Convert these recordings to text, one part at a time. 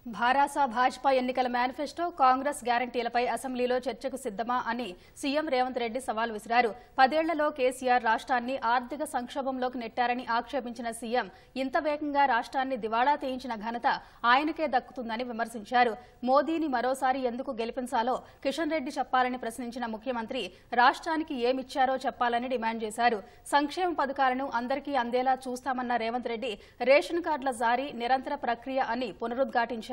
భారాస భాజపా ఎన్నికల మేనిఫెస్టో కాంగ్రెస్ గ్యారంటీలపై అసెంబ్లీలో చర్చకు సిద్దమా అని సీఎం రేవంత్ రెడ్డి సవాల్ విసిరారు పదేళ్లలో కేసీఆర్ రాష్ట్రాన్ని ఆర్థిక సంక్షోభంలోకి నెట్టారని ఆక్షేపించిన సీఎం ఇంత వేగంగా రాష్ట్రాన్ని దివాళా తీయించిన ఘనత ఆయనకే దక్కుతుందని విమర్శించారు మోదీని మరోసారి ఎందుకు గెలిపించాలో కిషన్ రెడ్డి చెప్పాలని ప్రశ్నించిన ముఖ్యమంత్రి రాష్ట్రానికి ఏమిచ్చారో చెప్పాలని డిమాండ్ చేశారు సంక్షేమ పథకాలను అందరికీ అందేలా చూస్తామన్న రేవంత్ రెడ్డి రేషన్ కార్డుల జారీ నిరంతర ప్రక్రియ అని పునరుద్ఘాటించారు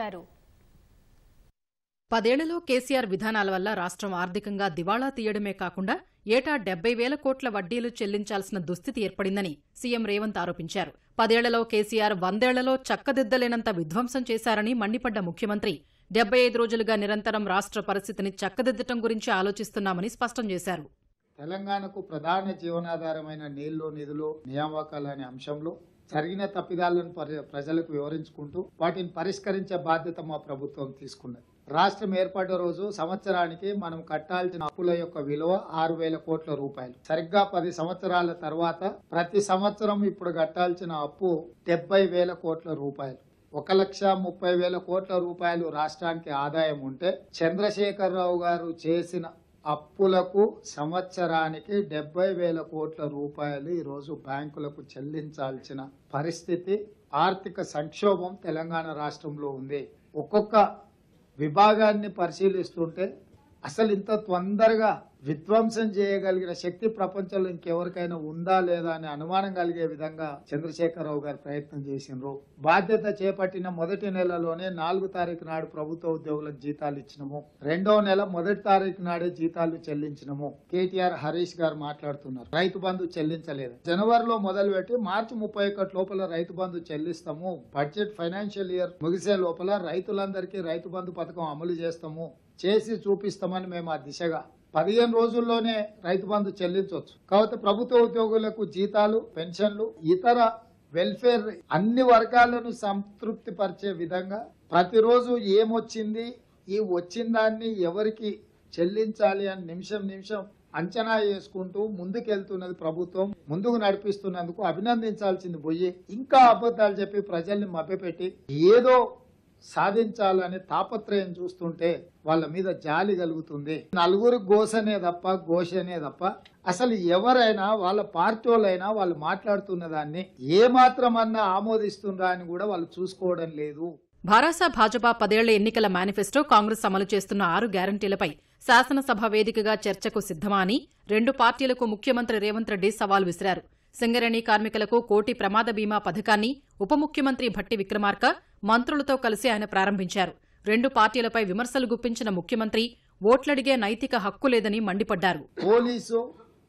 పదేళ్లలో కేసీఆర్ విధానాల వల్ల రాష్ట్రం ఆర్థికంగా దివాళా తీయడమే కాకుండా ఏటా డెబ్బై వేల కోట్ల వడ్డీలు చెల్లించాల్సిన దుస్థితి ఏర్పడిందని సీఎం రేవంత్ ఆరోపించారు పదేళ్లలో కేసీఆర్ వందేళ్లలో చక్కదిద్దలేనంత విధ్వంసం చేశారని మండిపడ్డ ముఖ్యమంత్రి డెబ్బై ఐదు రోజులుగా నిరంతరం రాష్ట్ర పరిస్థితిని చక్కదిద్దటం గురించి ఆలోచిస్తున్నామని స్పష్టం చేశారు తెలంగాణకు ప్రధాన జీవనాధారమైన నీళ్లు నిధులు నియామకాలు అనే అంశంలో జరిగిన తప్పిదాలను పరి- ప్రజలకు వివరించుకుంటూ వాటిని పరిష్కరించే బాధ్యత మా ప్రభుత్వం తీసుకున్నది రాష్ట్రం ఏర్పడ్డ రోజు సంవత్సరానికి మనం కట్టాల్సిన అప్పుల యొక్క విలువ ఆరు వేల కోట్ల రూపాయలు సరిగ్గా పది సంవత్సరాల తర్వాత ప్రతి సంవత్సరం ఇప్పుడు కట్టాల్సిన అప్పు డెబ్బై వేల కోట్ల రూపాయలు ఒక లక్ష ముప్పై వేల కోట్ల రూపాయలు రాష్ట్రానికి ఆదాయం ఉంటే చంద్రశేఖరరావు గారు చేసిన అప్పులకు సంవత్సరానికి డెబ్బై వేల కోట్ల రూపాయలు ఈరోజు బ్యాంకులకు చెల్లించాల్సిన పరిస్థితి ఆర్థిక సంక్షోభం తెలంగాణ రాష్ట్రంలో ఉంది ఒక్కొక్క విభాగాన్ని పరిశీలిస్తుంటే అసలు ఇంత తొందరగా విధ్వంసం చేయగలిగిన శక్తి ప్రపంచంలో ఇంకెవరికైనా ఉందా లేదా అనే అనుమానం కలిగే విధంగా చంద్రశేఖరరావు గారు ప్రయత్నం చేసినారు బాధ్యత చేపట్టిన మొదటి నెలలోనే నాలుగు తారీఖు నాడు ప్రభుత్వ ఉద్యోగులకు జీతాలు ఇచ్చినము రెండో నెల మొదటి తారీఖు నాడే జీతాలు చెల్లించినము కేటీఆర్ హరీష్ గారు మాట్లాడుతున్నారు రైతు బంధు చెల్లించలేదు జనవరిలో మొదలుపెట్టి మార్చి ముప్పై ఒకటి లోపల రైతు బంధు చెల్లిస్తాము బడ్జెట్ ఫైనాన్షియల్ ఇయర్ ముగిసే లోపల రైతులందరికీ రైతు బంధు పథకం అమలు చేస్తాము చేసి చూపిస్తామని మేము ఆ దిశగా పదిహేను రోజుల్లోనే రైతు బంధు చెల్లించవచ్చు కాబట్టి ప్రభుత్వ ఉద్యోగులకు జీతాలు పెన్షన్లు ఇతర వెల్ఫేర్ అన్ని వర్గాలను సంతృప్తి పరిచే విధంగా ప్రతిరోజు ఏమొచ్చింది ఈ వచ్చిన దాన్ని ఎవరికి చెల్లించాలి అని నిమిషం నిమిషం అంచనా వేసుకుంటూ ముందుకెళ్తున్నది ప్రభుత్వం ముందుకు నడిపిస్తున్నందుకు అభినందించాల్సింది పోయి ఇంకా అబద్ధాలు చెప్పి ప్రజల్ని మభ్యపెట్టి ఏదో సాధించాలనే తాపత్రయం చూస్తుంటే వాళ్ళ మీద జాలి కలుగుతుంది నలుగురు గోసనే తప్ప ఘోషనే తప్ప అసలు ఎవరైనా వాళ్ళ పార్టీ వాళ్ళైనా వాళ్ళు మాట్లాడుతున్న దాన్ని ఏ మాత్రమన్నా ఆమోదిస్తుందా అని కూడా వాళ్ళు చూసుకోవడం లేదు భారాస భాజపా పదేళ్ల ఎన్నికల మేనిఫెస్టో కాంగ్రెస్ అమలు చేస్తున్న ఆరు గ్యారంటీలపై శాసనసభ వేదికగా చర్చకు సిద్దమా అని రెండు పార్టీలకు ముఖ్యమంత్రి రేవంత్ రెడ్డి సవాల్ విసిరారు సింగరేణి కార్మికులకు కోటి ప్రమాద బీమా పథకాన్ని ఉప ముఖ్యమంత్రి భట్టి విక్రమార్క మంత్రులతో కలిసి ఆయన ప్రారంభించారు రెండు పార్టీలపై విమర్శలు గుప్పించిన ముఖ్యమంత్రి ఓట్లడిగే నైతిక హక్కు లేదని మండిపడ్డారు పోలీసు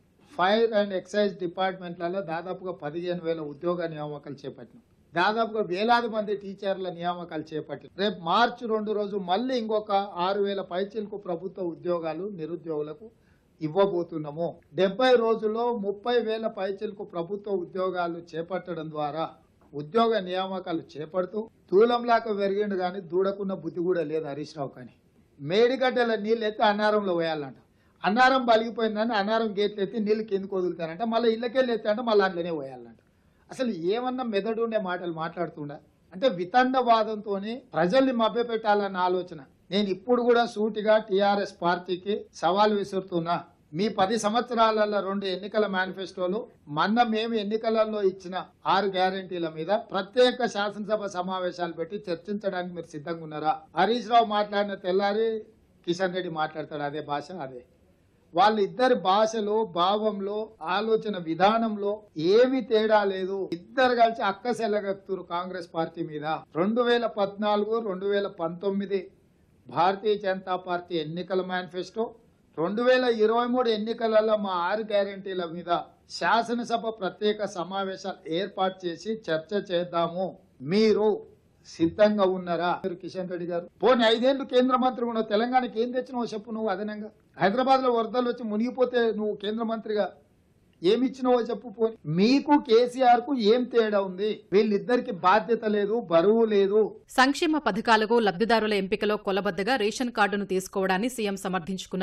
ఫైర్ అండ్ ఎక్సైజ్ డిపార్ట్మెంట్లలో దాదాపుగా పదిహేను వేల ఉద్యోగ నియామకాలు చేపట్టినాం దాదాపుగా వేలాది మంది టీచర్ల నియామకాలు చేపట్టి రేపు మార్చి రెండు రోజు మళ్ళీ ఇంకొక ఆరు వేల పైచీలకు ప్రభుత్వ ఉద్యోగాలు నిరుద్యోగులకు ఇవ్వబోతున్నాము డెబ్బై రోజుల్లో ముప్పై వేల పైచీలకు ప్రభుత్వ ఉద్యోగాలు చేపట్టడం ద్వారా ఉద్యోగ నియామకాలు చేపడుతూ దూలంలాక పెరిగిండు కానీ దూడకున్న బుద్ధి కూడా లేదు హరీష్ రావు కానీ మేడిగడ్డల నీళ్ళు ఎత్తి అన్నారంలో వేయాలంట అన్నారం బలిగిపోయిందని అన్నారం గేట్లు ఎత్తి నీళ్ళు కిందకు వదులుతారంట మళ్ళీ ఇళ్ళకెళ్ళి ఎత్తి అంటే మళ్ళీ అందులోనే పోయాలంట అసలు ఏమన్నా మెదడు ఉండే మాటలు మాట్లాడుతుండా అంటే వితండవాదంతో ప్రజల్ని మభ్యపెట్టాలన్న ఆలోచన నేను ఇప్పుడు కూడా సూటిగా టిఆర్ఎస్ పార్టీకి సవాల్ విసురుతున్నా మీ పది సంవత్సరాలలో రెండు ఎన్నికల మేనిఫెస్టోలు మొన్న మేము ఎన్నికలలో ఇచ్చిన ఆరు గ్యారంటీల మీద ప్రత్యేక శాసనసభ సమావేశాలు పెట్టి చర్చించడానికి మీరు సిద్ధంగా ఉన్నారా హరీష్ రావు మాట్లాడిన తెల్లారి కిషన్ రెడ్డి మాట్లాడతాడు అదే భాష అదే వాళ్ళిద్దరి భాషలో భావంలో ఆలోచన విధానంలో ఏమి తేడా లేదు ఇద్దరు కలిసి అక్కసెల్లగత్తురు కాంగ్రెస్ పార్టీ మీద రెండు వేల పద్నాలుగు రెండు వేల పంతొమ్మిది భారతీయ జనతా పార్టీ ఎన్నికల మేనిఫెస్టో రెండు వేల ఇరవై మూడు ఎన్నికలలో మా ఆరు గ్యారంటీల మీద శాసనసభ ప్రత్యేక సమావేశాలు ఏర్పాటు చేసి చర్చ చేద్దాము మీరు సిద్ధంగా ఉన్నారా మీరు కిషన్ రెడ్డి గారు పోనీ ఐదేళ్లు కేంద్ర మంత్రి ఉన్నావు తెలంగాణకి ఏం తెచ్చినావు చెప్పు నువ్వు అదనంగా హైదరాబాద్ లో వరదలు వచ్చి మునిగిపోతే నువ్వు కేంద్ర మంత్రిగా ఏమి ఇచ్చినావో చెప్పు పోనీ మీకు కేసీఆర్ కు ఏం తేడా ఉంది వీళ్ళిద్దరికి బాధ్యత లేదు బరువు లేదు సంక్షేమ పథకాలకు లబ్దిదారుల ఎంపికలో కొలబద్దగా రేషన్ కార్డును తీసుకోవడాన్ని సీఎం సమర్థించుకున్నారు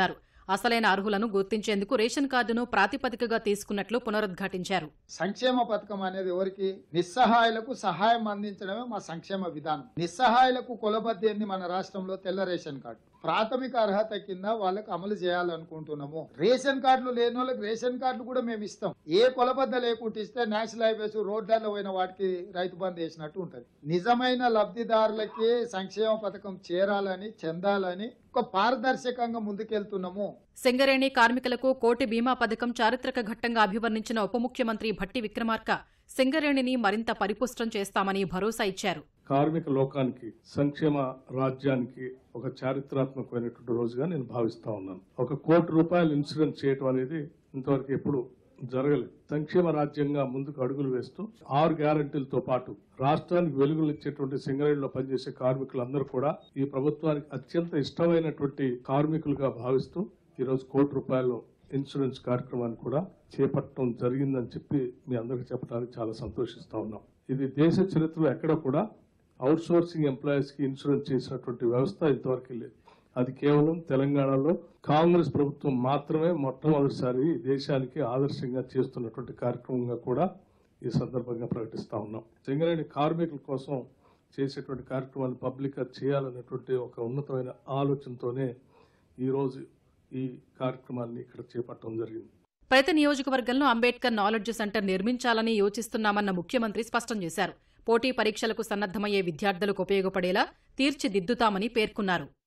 అసలైన అర్హులను గుర్తించేందుకు రేషన్ కార్డును ప్రాతిపదికగా తీసుకున్నట్లు పునరుద్ఘాటించారు సంక్షేమ పథకం అనేది ఎవరికి నిస్సహాయులకు సహాయం అందించడమే మా సంక్షేమ విధానం నిస్సహాయులకు కొలబద్దేంది మన రాష్ట్రంలో తెల్ల రేషన్ కార్డు ప్రాథమిక అర్హత కింద వాళ్ళకు అమలు చేయాలనుకుంటున్నాము రేషన్ కార్డులు లేని వాళ్ళకి రేషన్ కార్డులు కూడా మేము ఇస్తాం ఏ కొలబద్ద లేకుండా ఇస్తే నేషనల్ హైవేస్ రోడ్లలో పోయిన వాటికి రైతు బంధు వేసినట్టు ఉంటది నిజమైన లబ్ధిదారులకి సంక్షేమ పథకం చేరాలని చెందాలని ఒక పారదర్శకంగా ముందుకెళ్తున్నాము సింగరేణి కార్మికులకు కోటి బీమా పథకం చారిత్రక ఘట్టంగా అభివర్ణించిన ఉప ముఖ్యమంత్రి భట్టి విక్రమార్క సింగరేణిని మరింత పరిపుష్టం చేస్తామని భరోసా ఇచ్చారు కార్మిక లోకానికి సంక్షేమ రాజ్యానికి ఒక చారిత్రాత్మకమైనటువంటి రోజుగా నేను భావిస్తా ఉన్నాను ఒక కోటి రూపాయలు ఇన్సూరెన్స్ చేయటం అనేది ఇంతవరకు ఎప్పుడు జరగలేదు సంక్షేమ రాజ్యంగా ముందుకు అడుగులు వేస్తూ ఆరు గ్యారంటీలతో పాటు రాష్ట్రానికి వెలుగులు ఇచ్చేటువంటి సింగరేణిలో పనిచేసే కార్మికులందరూ కూడా ఈ ప్రభుత్వానికి అత్యంత ఇష్టమైనటువంటి కార్మికులుగా భావిస్తూ ఈరోజు కోటి రూపాయలు ఇన్సూరెన్స్ కార్యక్రమాన్ని కూడా చేపట్టడం జరిగిందని చెప్పి మీ అందరికీ చెప్పడానికి చాలా సంతోషిస్తా ఉన్నాం ఇది దేశ చరిత్రలో ఎక్కడ కూడా అవుట్ సోర్సింగ్ ఎంప్లాయీస్ కి ఇన్సూరెన్స్ చేసినటువంటి వ్యవస్థ ఇంతవరకు లేదు అది కేవలం తెలంగాణలో కాంగ్రెస్ ప్రభుత్వం మాత్రమే మొట్టమొదటిసారి దేశానికి ఆదర్శంగా చేస్తున్నటువంటి కార్యక్రమంగా కూడా ఈ సందర్భంగా ప్రకటిస్తా ఉన్నాం సింగరేణి కార్మికుల కోసం చేసేటువంటి కార్యక్రమాన్ని పబ్లిక్ చేయాలనేటువంటి ఒక ఉన్నతమైన ఆలోచనతోనే ఈరోజు ఈ కార్యక్రమాన్ని ఇక్కడ చేపట్టడం జరిగింది ప్రతి నియోజకవర్గంలో అంబేద్కర్ నాలెడ్జ్ సెంటర్ నిర్మించాలని యోచిస్తున్నామన్న ముఖ్యమంత్రి స్పష్టం చేశారు పోటీ పరీక్షలకు సన్నద్దమయ్యే విద్యార్థులకు ఉపయోగపడేలా తీర్చిదిద్దుతామని పేర్కొన్నారు